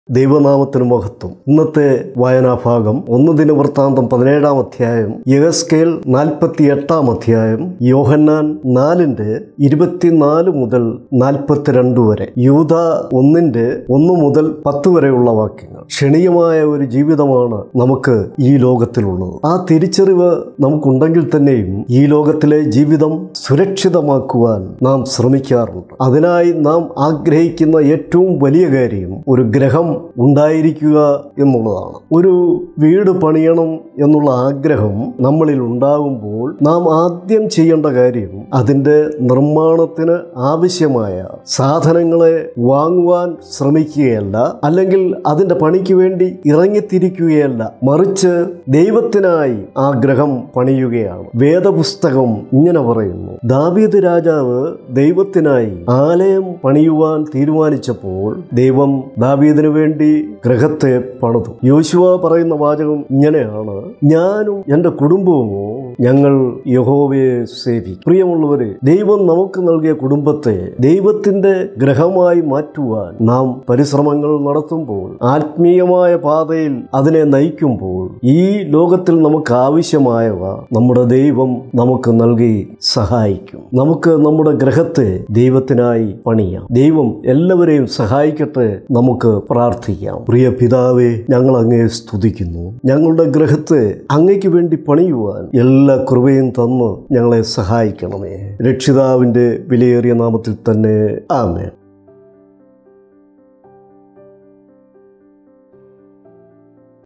ദൈവനാമത്തിന് മഹത്വം ഇന്നത്തെ വായനാഭാഗം ഒന്ന് ദിനവൃത്താന്തം പതിനേഴാം അധ്യായം യഹസ്കേൽ നാൽപ്പത്തി എട്ടാം അധ്യായം യോഹന്നാൻ നാലിന്റെ ഇരുപത്തിനാല് മുതൽ നാൽപ്പത്തിരണ്ട് വരെ യൂത ഒന്നിന്റെ ഒന്ന് മുതൽ പത്ത് വരെയുള്ള വാക്യങ്ങൾ ക്ഷണീയമായ ഒരു ജീവിതമാണ് നമുക്ക് ഈ ലോകത്തിലുള്ളത് ആ തിരിച്ചറിവ് നമുക്കുണ്ടെങ്കിൽ തന്നെയും ഈ ലോകത്തിലെ ജീവിതം സുരക്ഷിതമാക്കുവാൻ നാം ശ്രമിക്കാറുണ്ട് അതിനായി നാം ആഗ്രഹിക്കുന്ന ഏറ്റവും വലിയ കാര്യം ഒരു ഗ്രഹം ഉണ്ടായിരിക്കുക എന്നുള്ളതാണ് ഒരു വീട് പണിയണം എന്നുള്ള ആഗ്രഹം നമ്മളിൽ ഉണ്ടാകുമ്പോൾ നാം ആദ്യം ചെയ്യേണ്ട കാര്യം അതിൻ്റെ നിർമ്മാണത്തിന് ആവശ്യമായ സാധനങ്ങളെ വാങ്ങുവാൻ ശ്രമിക്കുകയല്ല അല്ലെങ്കിൽ അതിൻ്റെ പണിക്ക് വേണ്ടി ഇറങ്ങിത്തിരിക്കുകയല്ല മറിച്ച് ദൈവത്തിനായി ആ ഗ്രഹം പണിയുകയാണ് വേദപുസ്തകം ഇങ്ങനെ പറയുന്നു ദാവീദ് രാജാവ് ദൈവത്തിനായി ആലയം പണിയുവാൻ തീരുമാനിച്ചപ്പോൾ ദൈവം ദാവീദിന് വേണ്ടി ഗ്രഹത്തെ പണിതു യോശുവ പറയുന്ന വാചകം ഇങ്ങനെയാണ് ഞാനും എൻ്റെ കുടുംബവുമോ ഞങ്ങൾ യഹോവയെ സേവിക്കും പ്രിയമുള്ളവരെ ദൈവം നമുക്ക് നൽകിയ കുടുംബത്തെ ദൈവത്തിന്റെ ഗ്രഹമായി മാറ്റുവാൻ നാം പരിശ്രമങ്ങൾ നടത്തുമ്പോൾ ആത്മീയമായ പാതയിൽ അതിനെ നയിക്കുമ്പോൾ ഈ ലോകത്തിൽ നമുക്ക് ആവശ്യമായവ നമ്മുടെ ദൈവം നമുക്ക് നൽകി സഹായിക്കും നമുക്ക് നമ്മുടെ ഗ്രഹത്തെ ദൈവത്തിനായി പണിയാം ദൈവം എല്ലാവരെയും സഹായിക്കട്ടെ നമുക്ക് പ്രാർത്ഥിക്കാം പ്രിയ പിതാവേ ഞങ്ങൾ അങ്ങയെ സ്തുതിക്കുന്നു ഞങ്ങളുടെ ഗ്രഹത്തെ അങ്ങയ്ക്ക് വേണ്ടി പണിയുവാൻ എല്ലാ കൃപയും തന്ന് ഞങ്ങളെ സഹായിക്കണമേ രക്ഷിതാവിൻ്റെ വിലയേറിയ നാമത്തിൽ തന്നെ ആമേ